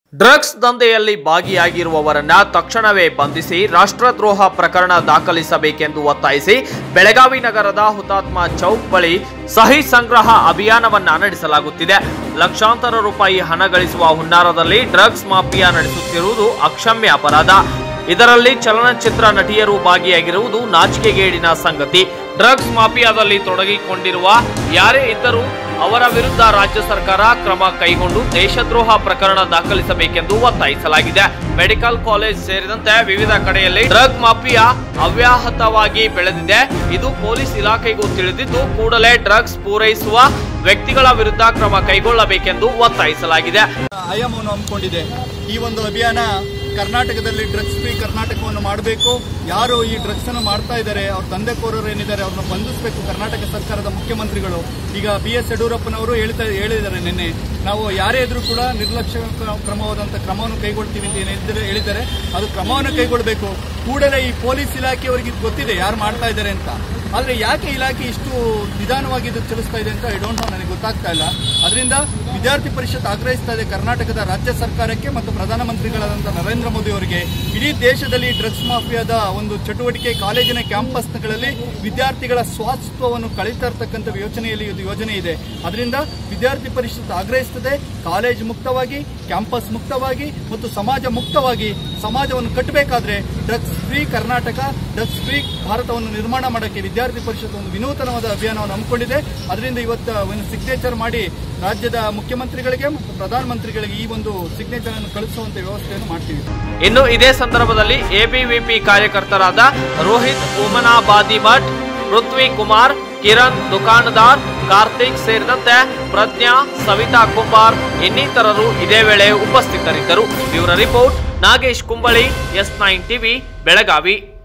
drugs ದಂಧೆಯಲ್ಲಿ ಭಾಗಿಯಾಗಿರುವವರನ್ನ ತಕ್ಷಣವೇ ಬಂಧಿಸಿ ರಾಷ್ಟ್ರದ್ರೋಹ ಪ್ರಕರಣ ದಾಖಲಿಸಬೇಕೆಂದು ಒತ್ತಾಯಿಸಿ ಬೆಳಗಾವಿ ನಗರದ ಹುತಾತ್ಮ ಚೌಕ್ ಬಳಿ ಸಹಿ ಸಂಗ್ರಹ ಅಭಿಯಾನವನ್ನ ನಡೆಸಲಾಗುತ್ತಿದೆ ಲಕ್ಷಾಂತರ ರೂಪಾಯಿ ಹಣ ಗಳಿಸುವ ಹುನ್ನಾರದಲ್ಲಿ ಡ್ರಗ್ಸ್ ಮಾಫಿಯಾ ನಡೆಸುತ್ತಿರುವುದು ಅಕ್ಷಮ್ಯ ಅಪರಾಧ ಇದರಲ್ಲಿ ಚಲನಚಿತ್ರ ನಟಿಯರು ಭಾಗಿಯಾಗಿರುವುದು ನಾಚಿಕೆಗೇಡಿನ ಸಂಗತಿ ಡ್ರಗ್ಸ್ ಮಾಫಿಯಾದಲ್ಲಿ ತೊಡಗಿಕೊಂಡಿರುವ ಯಾರೇ ಇದ್ದರೂ ಅವರ ವಿರುದ್ಧ ರಾಜ್ಯ ಸರ್ಕಾರ ಕ್ರಮ ಕೈಗೊಂಡು ದೇಶದ್ರೋಹ ಪ್ರಕರಣ ದಾಖಲಿಸಬೇಕೆಂದು ಒತ್ತಾಯಿಸಲಾಗಿದೆ ಮೆಡಿಕಲ್ ಕಾಲೇಜ್ ಸೇರಿದಂತೆ ವಿವಿಧ ಕಡೆಯಲ್ಲಿ ಡ್ರಗ್ ಮಾಫಿಯಾ ಅವ್ಯಾಹತವಾಗಿ ಬೆಳೆದಿದೆ ಇದು ಪೊಲೀಸ್ ಇಲಾಖೆಗೂ ತಿಳಿದಿದ್ದು ಕೂಡಲೇ ಡ್ರಗ್ಸ್ ಪೂರೈಸುವ ವ್ಯಕ್ತಿಗಳ ವಿರುದ್ಧ ಕ್ರಮ ಕೈಗೊಳ್ಳಬೇಕೆಂದು ಒತ್ತಾಯಿಸಲಾಗಿದೆ ಆಯಾಮವನ್ನು ಹಮ್ಮಿಕೊಂಡಿದೆ ಈ ಒಂದು ಅಭಿಯಾನ ಕರ್ನಾಟಕದಲ್ಲಿ ಡ್ರಗ್ಸ್ ಫ್ರೀ ಕರ್ನಾಟಕವನ್ನು ಮಾಡಬೇಕು ಯಾರು ಈ ಡ್ರಗ್ಸ್ ಅನ್ನು ಮಾಡ್ತಾ ಇದ್ದಾರೆ ಅವ್ರ ದಂಧೆಕೋರರು ಏನಿದ್ದಾರೆ ಅವ್ರನ್ನ ಬಂಧಿಸಬೇಕು ಕರ್ನಾಟಕ ಸರ್ಕಾರದ ಮುಖ್ಯಮಂತ್ರಿಗಳು ಈಗ ಬಿ ಎಸ್ ಯಡಿಯೂರಪ್ಪನವರು ಹೇಳ್ತಾ ಹೇಳಿದ್ದಾರೆ ನಿನ್ನೆ ನಾವು ಯಾರೇ ಇದ್ರೂ ಕೂಡ ನಿರ್ಲಕ್ಷ್ಯ ಕ್ರ- ಕ್ರಮವಾದಂಥ ಕ್ರಮವನ್ನು ಕೈಗೊಳ್ತೀವಿ ಅಂತ ಏನಿದ್ದಾರೆ ಹೇಳಿದ್ದಾರೆ ಅದು ಕ್ರಮವನ್ನು ಕೈಗೊಳ್ಳಬೇಕು ಕೂಡಲೇ ಈ ಪೊಲೀಸ್ ಇಲಾಖೆಯವರಿಗೆ ಇದು ಗೊತ್ತಿದೆ ಯಾರು ಮಾಡ್ತಾ ಇದ್ದಾರೆ ಅಂತ ಆದ್ರೆ ಯಾಕೆ ಇಲಾಖೆ ಇಷ್ಟು ನಿಧಾನವಾಗಿ ಇದು ಚಲಿಸ್ತಾ ಇದೆ ಅಂತ ಐ ಡೋಂಟ್ ನೋ ನನಗೆ ಗೊತ್ತಾಗ್ತಾ ಇಲ್ಲ ಅದರಿಂದ ವಿದ್ಯಾರ್ಥಿ ಪರಿಷತ್ ಆಗ್ರಹಿಸ್ತಾ ಇದೆ ಕರ್ನಾಟಕದ ರಾಜ್ಯ ಸರ್ಕಾರಕ್ಕೆ ಮತ್ತು ಪ್ರಧಾನಮಂತ್ರಿಗಳಾದಂಥ ನರೇಂದ್ರ ಮೋದಿ ಅವರಿಗೆ ಇಡೀ ದೇಶದಲ್ಲಿ ಡ್ರಗ್ಸ್ ಮಾಫಿಯಾದ ಒಂದು ಚಟುವಟಿಕೆ ಕಾಲೇಜಿನ ಕ್ಯಾಂಪಸ್ಗಳಲ್ಲಿ ವಿದ್ಯಾರ್ಥಿಗಳ ಸ್ವಾಸ್ಥ್ಯವನ್ನು ಕಳೀತಾ ಇರ್ತಕ್ಕಂಥ ಯೋಚನೆಯಲ್ಲಿ ಇದು ಯೋಜನೆ ಇದೆ ಅದರಿಂದ ವಿದ್ಯಾರ್ಥಿ ಪರಿಷತ್ ಆಗ್ರಹಿಸುತ್ತದೆ ಕಾಲೇಜ್ ಮುಕ್ತವಾಗಿ ಕ್ಯಾಂಪಸ್ ಮುಕ್ತವಾಗಿ ಮತ್ತು ಸಮಾಜ ಮುಕ್ತವಾಗಿ ಸಮಾಜವನ್ನು ಕಟ್ಟಬೇಕಾದ್ರೆ drugs free Karnataka drugs free ಭಾರತವನ್ನು ನಿರ್ಮಾಣ ಮಾಡೋಕ್ಕೆ ವಿದ್ಯಾರ್ಥಿ ಪರಿಷತ್ ಒಂದು ವಿನೂತನವಾದ ಅಭಿಯಾನವನ್ನು ಹಮ್ಮಿಕೊಂಡಿದೆ ಅದರಿಂದ ಇವತ್ತು ಒಂದು ಸಿಗ್ನೇಚರ್ ಮಾಡಿ ರಾಜ್ಯದ ಮುಖ್ಯಮಂತ್ರಿಗಳಿಗೆ ಮತ್ತು ಪ್ರಧಾನಮಂತ್ರಿಗಳಿಗೆ ಈ ಒಂದು ಸಿಗ್ನೇಚರ್ ಅನ್ನು ಕಳಿಸುವಂತ ವ್ಯವಸ್ಥೆಯನ್ನು ಮಾಡ್ತೀವಿ ಇನ್ನು ಇದೇ ಸಂದರ್ಭದಲ್ಲಿ ಎಬಿವಿಪಿ ಕಾರ್ಯಕರ್ತರಾದ ರೋಹಿತ್ ಉಮನಾಬಾದಿ ಭಟ್ ಪೃಥ್ವಿ ಕುಮಾರ್ ಕಿರಣ್ ದುಕಾನ್ದಾರ್ ಕಾರ್ತಿಕ್ ಸೇರಿದಂತೆ ಪ್ರಜ್ಞಾ ಸವಿತಾ ಕುಂಬಾರ್ ಇನ್ನಿತರರು ಇದೇ ವೇಳೆ ಉಪಸ್ಥಿತರಿದ್ದರು ಇವರ report Nagesh Kumbali S nine TV Belagavi